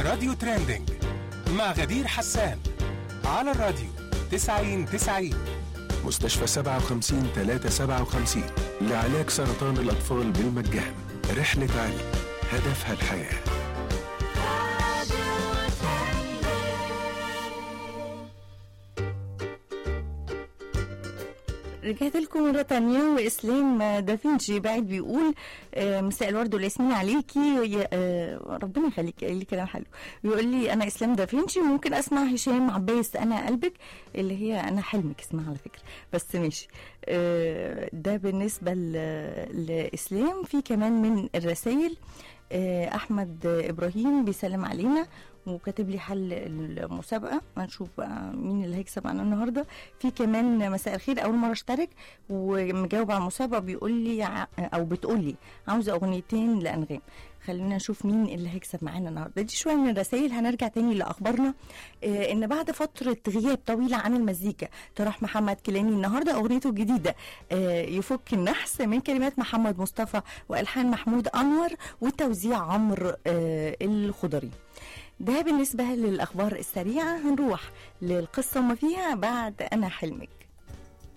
راديو تريندينج مع غدير حسان على الراديو 90 90 مستشفى 57 357 لعلاج سرطان الأطفال بالمجان رحلة علم هدفها الحياه رجعت لكم مرة تانية وإسلام دافنشي بعد بيقول آه، مساء الورد والياسمين عليكي يا- آه، ربنا يخليك قال لي كلام حلو بيقول لي أنا إسلام دافنشي ممكن أسمع هشام عباس أنا قلبك اللي هي أنا حلمك اسمها على فكرة بس ماشي آه، ده بالنسبة ل- لإسلام في كمان من الرسائل آه، أحمد إبراهيم بيسلم علينا وكاتب لي حل المسابقة هنشوف بقى مين اللي هيكسب معانا النهارده في كمان مساء الخير اول مره اشترك ومجاوب على المسابقه بيقول لي ع- او بتقول لي عاوزه اغنيتين لانغام خلينا نشوف مين اللي هيكسب معانا النهارده دي شويه من الرسائل هنرجع تاني لاخبارنا آه ان بعد فتره غياب طويله عن المزيكا طرح محمد كيلاني النهارده اغنيته الجديده آه يفك النحس من كلمات محمد مصطفى والحان محمود انور وتوزيع عمرو آه الخضري ده بالنسبة للأخبار السريعة هنروح للقصة وما فيها بعد أنا حلمك